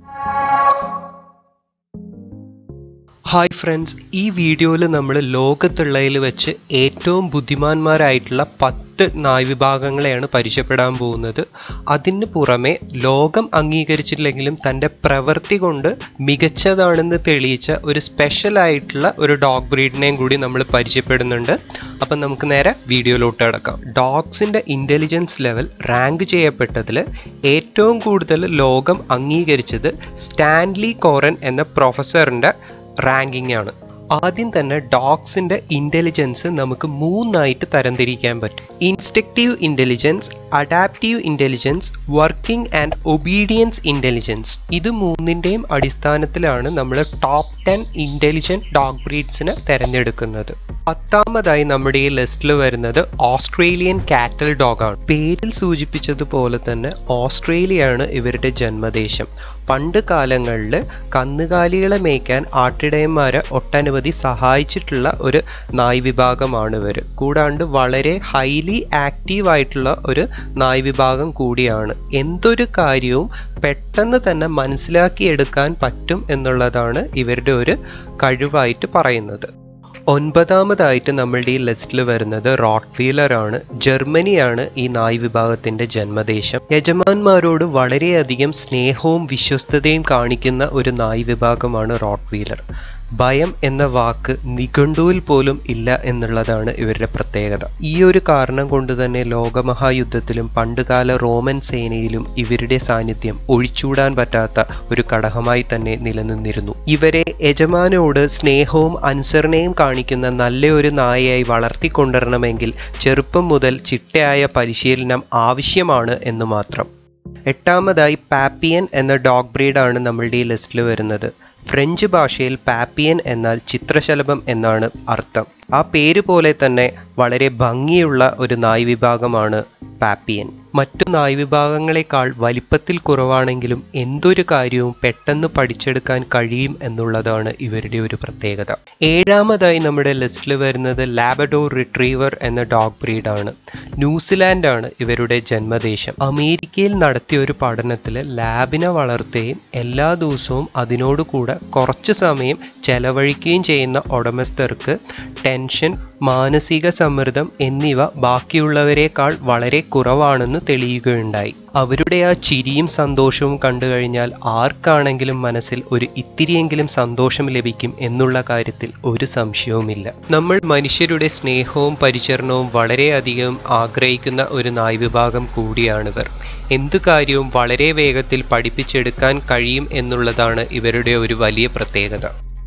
hi friends ഈ വീഡിയോയിൽ നമ്മൾ ലോകത്തുള്ളതിൽ വെച്ച് ഏറ്റവും ബുദ്ധിമാന്മാരായിട്ടുള്ള പത്ത് നായ് വിഭാഗങ്ങളെയാണ് പരിചയപ്പെടാൻ പോകുന്നത് അതിന് പുറമെ ലോകം അംഗീകരിച്ചില്ലെങ്കിലും തൻ്റെ പ്രവൃത്തി കൊണ്ട് മികച്ചതാണെന്ന് തെളിയിച്ച ഒരു സ്പെഷ്യൽ ആയിട്ടുള്ള ഒരു ഡോഗ് ബ്രീഡിനെയും കൂടി നമ്മൾ പരിചയപ്പെടുന്നുണ്ട് അപ്പം നമുക്ക് നേരെ വീഡിയോയിലോട്ട് കിടക്കാം ഡോഗ്സിൻ്റെ ഇൻ്റലിജൻസ് ലെവൽ റാങ്ക് ചെയ്യപ്പെട്ടതിൽ ഏറ്റവും കൂടുതൽ ലോകം അംഗീകരിച്ചത് സ്റ്റാൻലി കോറൻ എന്ന പ്രൊഫസറിൻ്റെ റാങ്കിങ് ആണ് ആദ്യം തന്നെ ഡോഗ്സിന്റെ ഇന്റലിജൻസ് നമുക്ക് മൂന്നായിട്ട് തരംതിരിക്കാൻ പറ്റും instructive intelligence adaptive intelligence working and obedience intelligence ഇത് മൂന്നിൻ്റെയും അടിസ്ഥാനത്തിലാണ് നമ്മൾ ടോപ്പ് ടെൻ ഇന്റലിജന്റ് ഡോഗ് ബ്രീഡ്സിനെ തിരഞ്ഞെടുക്കുന്നത് പത്താമതായി നമ്മുടെ ഈ ലിസ്റ്റിൽ വരുന്നത് ഓസ്ട്രേലിയൻ കാറ്റൽ ഡോഗ് ആണ് പേരിൽ സൂചിപ്പിച്ചതുപോലെ തന്നെ ഓസ്ട്രേലിയയാണ് ഇവരുടെ ജന്മദേശം പണ്ട് കാലങ്ങളിൽ കന്നുകാലികളെ മേയ്ക്കാൻ ആട്ടിടയന്മാരെ ഒട്ടനവധി സഹായിച്ചിട്ടുള്ള ഒരു നായ് വിഭാഗമാണ് ഇവർ കൂടാണ്ട് വളരെ ഹൈലി ആക്റ്റീവ് ആയിട്ടുള്ള ഒരു നായ് വിഭാഗം കൂടിയാണ് എന്തൊരു കാര്യവും പെട്ടെന്ന് തന്നെ മനസ്സിലാക്കിയെടുക്കാൻ പറ്റും എന്നുള്ളതാണ് ഇവരുടെ ഒരു കഴിവായിട്ട് പറയുന്നത് ഒൻപതാമതായിട്ട് നമ്മളുടെ ഈ ലിസ്റ്റിൽ വരുന്നത് റോട്ട് വീലർ ആണ് ജർമ്മനിയാണ് ഈ നായ് വിഭാഗത്തിന്റെ ജന്മദേശം യജമാന്മാരോട് വളരെയധികം സ്നേഹവും വിശ്വസ്തതയും കാണിക്കുന്ന ഒരു നായ് വിഭാഗമാണ് റോട്ട് വീലർ ഭയം എന്ന വാക്ക് നിഘണ്ടുവിൽ പോലും ഇല്ല എന്നുള്ളതാണ് ഇവരുടെ പ്രത്യേകത ഈ ഒരു കാരണം കൊണ്ട് തന്നെ ലോകമഹായുദ്ധത്തിലും പണ്ടുകാല റോമൻ സേനയിലും ഇവരുടെ സാന്നിധ്യം ഒഴിച്ചൂടാൻ പറ്റാത്ത ഒരു ഘടകമായി തന്നെ നിലനിന്നിരുന്നു ഇവരെ യജമാനോട് സ്നേഹവും അനുസരണയും കാണിക്കുന്ന നല്ലൊരു നായയായി വളർത്തിക്കൊണ്ടുവരണമെങ്കിൽ ചെറുപ്പം മുതൽ ചിട്ടയായ പരിശീലനം ആവശ്യമാണ് എന്ന് മാത്രം എട്ടാമതായി പാപ്പിയൻ എന്ന ഡോഗ് ബ്രീഡാണ് നമ്മളുടെ ഈ ലിസ്റ്റിൽ വരുന്നത് ഫ്രഞ്ച് ഭാഷയിൽ പാപ്പിയൻ എന്നാൽ ചിത്രശലഭം എന്നാണ് അർത്ഥം ആ പേര് പോലെ തന്നെ വളരെ ഭംഗിയുള്ള ഒരു നായ് വിഭാഗമാണ് പാപ്പിയൻ മറ്റു നായ് വിഭാഗങ്ങളെക്കാൾ വലിപ്പത്തിൽ കുറവാണെങ്കിലും എന്തൊരു കാര്യവും പെട്ടെന്ന് പഠിച്ചെടുക്കാൻ കഴിയും എന്നുള്ളതാണ് ഇവരുടെ ഒരു പ്രത്യേകത ഏഴാമതായി നമ്മുടെ ലിസ്റ്റിൽ വരുന്നത് ലാബഡോർ റിട്രീവർ എന്ന ഡോഗ് ബ്രീഡാണ് ന്യൂസിലാൻഡാണ് ഇവരുടെ ജന്മദേശം അമേരിക്കയിൽ നടത്തിയ ഒരു പഠനത്തിൽ ലാബിനെ വളർത്തുകയും എല്ലാ ദിവസവും അതിനോട് കൂടെ കുറച്ച് സമയം ചെലവഴിക്കുകയും ചെയ്യുന്ന ഉടമസ്ഥർക്ക് ടെൻഷൻ മാനസിക സമ്മർദ്ദം എന്നിവ ബാക്കിയുള്ളവരെക്കാൾ വളരെ കുറവാണെന്ന് തെളിയുകയുണ്ടായി അവരുടെ ആ ചിരിയും സന്തോഷവും കണ്ടു കഴിഞ്ഞാൽ ആർക്കാണെങ്കിലും മനസ്സിൽ ഒരു ഇത്തിരിയെങ്കിലും സന്തോഷം ലഭിക്കും എന്നുള്ള കാര്യത്തിൽ ഒരു സംശയവുമില്ല നമ്മൾ മനുഷ്യരുടെ സ്നേഹവും പരിചരണവും വളരെയധികം ആഗ്രഹിക്കുന്ന ഒരു നായ് വിഭാഗം കൂടിയാണിവർ എന്തു കാര്യവും വളരെ വേഗത്തിൽ പഠിപ്പിച്ചെടുക്കാൻ കഴിയും എന്നുള്ളതാണ് ഇവരുടെ ഒരു വലിയ പ്രത്യേകത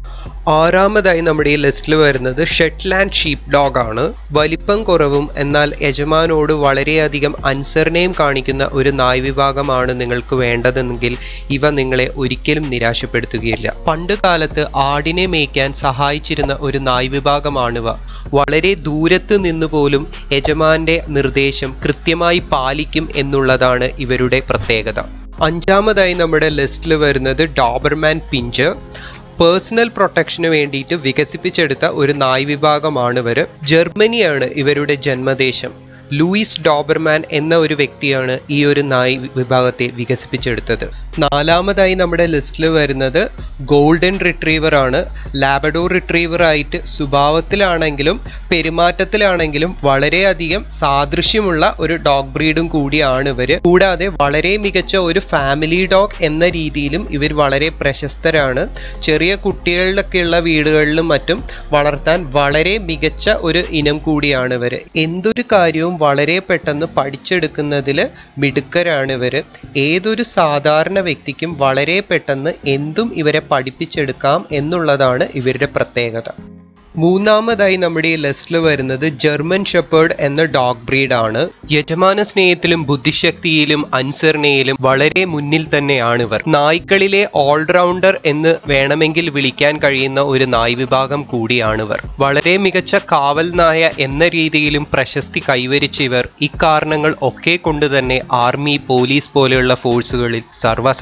ആറാമതായി നമ്മുടെ ഈ ലിസ്റ്റിൽ വരുന്നത് ഷെറ്റ്ലാൻഡ് ഷീപ്പ് ഡോഗ് ആണ് വലിപ്പം കുറവും എന്നാൽ യജമാനോട് വളരെയധികം അനുസരണയും കാണിക്കുന്ന ഒരു നായ് വിഭാഗമാണ് നിങ്ങൾക്ക് വേണ്ടതെങ്കിൽ ഇവ നിങ്ങളെ ഒരിക്കലും നിരാശപ്പെടുത്തുകയില്ല പണ്ട് കാലത്ത് ആടിനെ മേയ്ക്കാൻ സഹായിച്ചിരുന്ന ഒരു നായ് വിഭാഗമാണിവ വളരെ ദൂരത്ത് നിന്ന് പോലും യജമാന്റെ നിർദ്ദേശം കൃത്യമായി പാലിക്കും എന്നുള്ളതാണ് ഇവരുടെ പ്രത്യേകത അഞ്ചാമതായി നമ്മുടെ ലിസ്റ്റിൽ വരുന്നത് ഡോബർമാൻ പിഞ്ചർ പേഴ്സണൽ പ്രൊട്ടക്ഷന് വേണ്ടിയിട്ട് വികസിപ്പിച്ചെടുത്ത ഒരു നായ് വിഭാഗമാണ് ഇവർ ജർമ്മനിയാണ് ഇവരുടെ ജന്മദേശം ലൂയിസ് ഡോബർമാൻ എന്ന ഒരു വ്യക്തിയാണ് ഈ ഒരു നായ് വിഭാഗത്തെ വികസിപ്പിച്ചെടുത്തത് നാലാമതായി നമ്മുടെ ലിസ്റ്റിൽ വരുന്നത് ഗോൾഡൻ റിട്രീവർ ആണ് ലാബഡോർ റിട്രീവർ ആയിട്ട് സ്വഭാവത്തിലാണെങ്കിലും പെരുമാറ്റത്തിലാണെങ്കിലും വളരെയധികം സാദൃശ്യമുള്ള ഒരു ഡോഗ് ബ്രീഡും കൂടിയാണ് ഇവർ കൂടാതെ വളരെ മികച്ച ഒരു ഫാമിലി ഡോഗ് എന്ന രീതിയിലും ഇവർ വളരെ പ്രശസ്തരാണ് ചെറിയ കുട്ടികളിലൊക്കെയുള്ള വീടുകളിലും മറ്റും വളർത്താൻ വളരെ മികച്ച ഒരു ഇനം കൂടിയാണ് ഇവർ എന്തൊരു കാര്യവും വളരെ പെട്ടെന്ന് പഠിച്ചെടുക്കുന്നതിൽ മിടുക്കരാണ് ഇവർ ഏതൊരു സാധാരണ വ്യക്തിക്കും വളരെ പെട്ടെന്ന് എന്തും ഇവരെ പഠിപ്പിച്ചെടുക്കാം എന്നുള്ളതാണ് ഇവരുടെ പ്രത്യേകത മൂന്നാമതായി നമ്മുടെ ഈ ലിസ്റ്റിൽ വരുന്നത് ജർമ്മൻ ഷെപ്പേർഡ് എന്ന ഡോഗ് ബ്രീഡ് ആണ് യജമാന സ്നേഹത്തിലും ബുദ്ധിശക്തിയിലും അനുസരണയിലും വളരെ മുന്നിൽ തന്നെയാണ് ഇവർ നായ്ക്കളിലെ ഓൾറൗണ്ടർ എന്ന് വേണമെങ്കിൽ വിളിക്കാൻ കഴിയുന്ന ഒരു നായ് വിഭാഗം കൂടിയാണിവർ വളരെ മികച്ച കാവൽ നായ എന്ന രീതിയിലും പ്രശസ്തി കൈവരിച്ച ഇവർ ഇക്കാരണങ്ങൾ ഒക്കെ കൊണ്ട് തന്നെ ആർമി പോലീസ് പോലെയുള്ള ഫോഴ്സുകളിൽ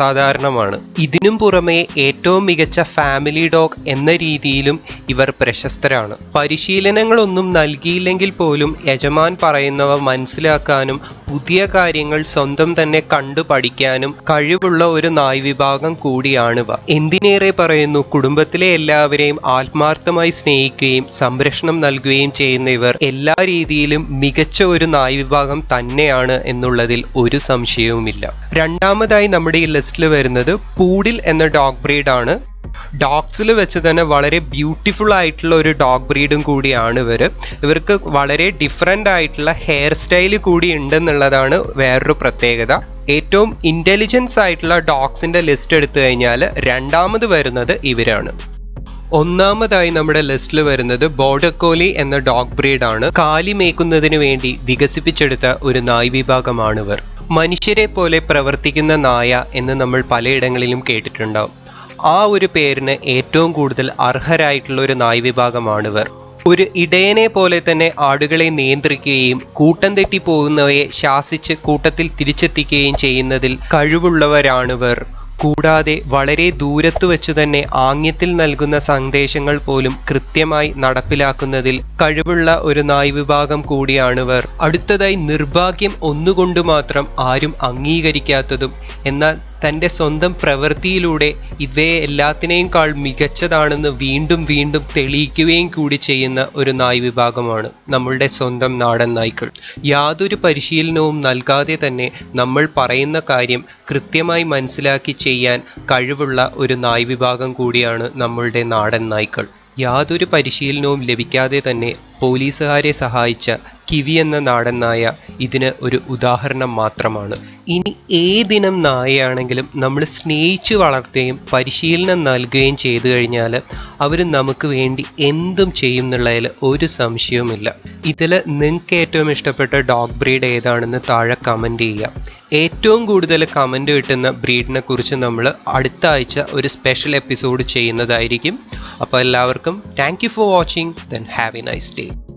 സർവ്വസാധാരണമാണ് ഇതിനും പുറമെ ഏറ്റവും മികച്ച ഫാമിലി ഡോഗ് എന്ന രീതിയിലും ഇവർ പ്രശസ്ത ഉടമസ്ഥരാണ് പരിശീലനങ്ങളൊന്നും നൽകിയില്ലെങ്കിൽ പോലും യജമാൻ പറയുന്നവ മനസ്സിലാക്കാനും പുതിയ കാര്യങ്ങൾ സ്വന്തം തന്നെ കണ്ടു പഠിക്കാനും കഴിവുള്ള ഒരു നായ് വിഭാഗം കൂടിയാണിവ എന്തിനേറെ പറയുന്നു കുടുംബത്തിലെ എല്ലാവരെയും ആത്മാർത്ഥമായി സ്നേഹിക്കുകയും സംരക്ഷണം നൽകുകയും ചെയ്യുന്ന ഇവർ എല്ലാ രീതിയിലും മികച്ച ഒരു നായ് വിഭാഗം തന്നെയാണ് എന്നുള്ളതിൽ ഒരു സംശയവുമില്ല രണ്ടാമതായി നമ്മുടെ ഈ ലിസ്റ്റിൽ വരുന്നത് പൂഡിൽ എന്ന ഡോഗ് ബ്രീഡാണ് ഡോഗ്സിൽ വെച്ച് തന്നെ വളരെ ബ്യൂട്ടിഫുൾ ആയിട്ടുള്ള ഒരു ഡോഗ് ബ്രീഡും കൂടിയാണ് ഇവർ ഇവർക്ക് വളരെ ഡിഫറെൻ്റ് ആയിട്ടുള്ള ഹെയർ സ്റ്റൈൽ കൂടി ഉണ്ടെന്നുള്ളതാണ് വേറൊരു പ്രത്യേകത ഏറ്റവും ഇൻ്റലിജൻസ് ആയിട്ടുള്ള ഡോഗ്സിൻ്റെ ലിസ്റ്റ് എടുത്തു കഴിഞ്ഞാൽ രണ്ടാമത് വരുന്നത് ഇവരാണ് ഒന്നാമതായി നമ്മുടെ ലിസ്റ്റിൽ വരുന്നത് ബോർഡർ കോലി എന്ന ഡോഗ് ബ്രീഡാണ് കാലി മേക്കുന്നതിന് വേണ്ടി വികസിപ്പിച്ചെടുത്ത ഒരു നായ് വിഭാഗമാണിവർ മനുഷ്യരെ പോലെ പ്രവർത്തിക്കുന്ന നായ എന്ന് നമ്മൾ പലയിടങ്ങളിലും കേട്ടിട്ടുണ്ടാവും ആ ഒരു പേരിന് ഏറ്റവും കൂടുതൽ അർഹരായിട്ടുള്ള ഒരു നായ് വിഭാഗമാണിവർ ഒരു ഇടയനെ പോലെ തന്നെ ആടുകളെ നിയന്ത്രിക്കുകയും കൂട്ടം തെറ്റി പോകുന്നവയെ ശാസിച്ച് കൂട്ടത്തിൽ തിരിച്ചെത്തിക്കുകയും ചെയ്യുന്നതിൽ കഴിവുള്ളവരാണിവർ കൂടാതെ വളരെ ദൂരത്ത് വെച്ച് തന്നെ ആംഗ്യത്തിൽ നൽകുന്ന സന്ദേശങ്ങൾ പോലും കൃത്യമായി നടപ്പിലാക്കുന്നതിൽ കഴിവുള്ള ഒരു നായ് വിഭാഗം കൂടിയാണിവർ അടുത്തതായി നിർഭാഗ്യം ഒന്നുകൊണ്ട് മാത്രം ആരും അംഗീകരിക്കാത്തതും എന്നാൽ തൻ്റെ സ്വന്തം പ്രവൃത്തിയിലൂടെ ഇവയെ എല്ലാത്തിനേക്കാൾ മികച്ചതാണെന്ന് വീണ്ടും വീണ്ടും തെളിയിക്കുകയും കൂടി ചെയ്യുന്ന ഒരു നായ് വിഭാഗമാണ് നമ്മളുടെ സ്വന്തം നാടൻ നായ്ക്കൾ യാതൊരു പരിശീലനവും നൽകാതെ തന്നെ നമ്മൾ പറയുന്ന കാര്യം കൃത്യമായി മനസ്സിലാക്കി ചെയ്യാൻ കഴിവുള്ള ഒരു നായ് വിഭാഗം കൂടിയാണ് നമ്മളുടെ നാടൻ നായ്ക്കൾ യാതൊരു പരിശീലനവും ലഭിക്കാതെ തന്നെ പോലീസുകാരെ സഹായിച്ച കിവി എന്ന നാടൻ നായ ഇതിന് ഒരു ഉദാഹരണം മാത്രമാണ് ഇനി ഏതിനം നായയാണെങ്കിലും നമ്മൾ സ്നേഹിച്ചു വളർത്തുകയും പരിശീലനം നൽകുകയും ചെയ്തു കഴിഞ്ഞാൽ അവർ നമുക്ക് വേണ്ടി എന്തും ചെയ്യും എന്നുള്ളതിൽ ഒരു സംശയവുമില്ല ഇതിൽ നിങ്ങൾക്ക് ഏറ്റവും ഇഷ്ടപ്പെട്ട ഡോഗ് ബ്രീഡ് ഏതാണെന്ന് താഴെ കമൻറ്റ് ചെയ്യുക ഏറ്റവും കൂടുതൽ കമൻറ്റ് കിട്ടുന്ന ബ്രീഡിനെ കുറിച്ച് നമ്മൾ അടുത്ത ആഴ്ച ഒരു സ്പെഷ്യൽ എപ്പിസോഡ് ചെയ്യുന്നതായിരിക്കും അപ്പോൾ എല്ലാവർക്കും thank you for watching then have a nice day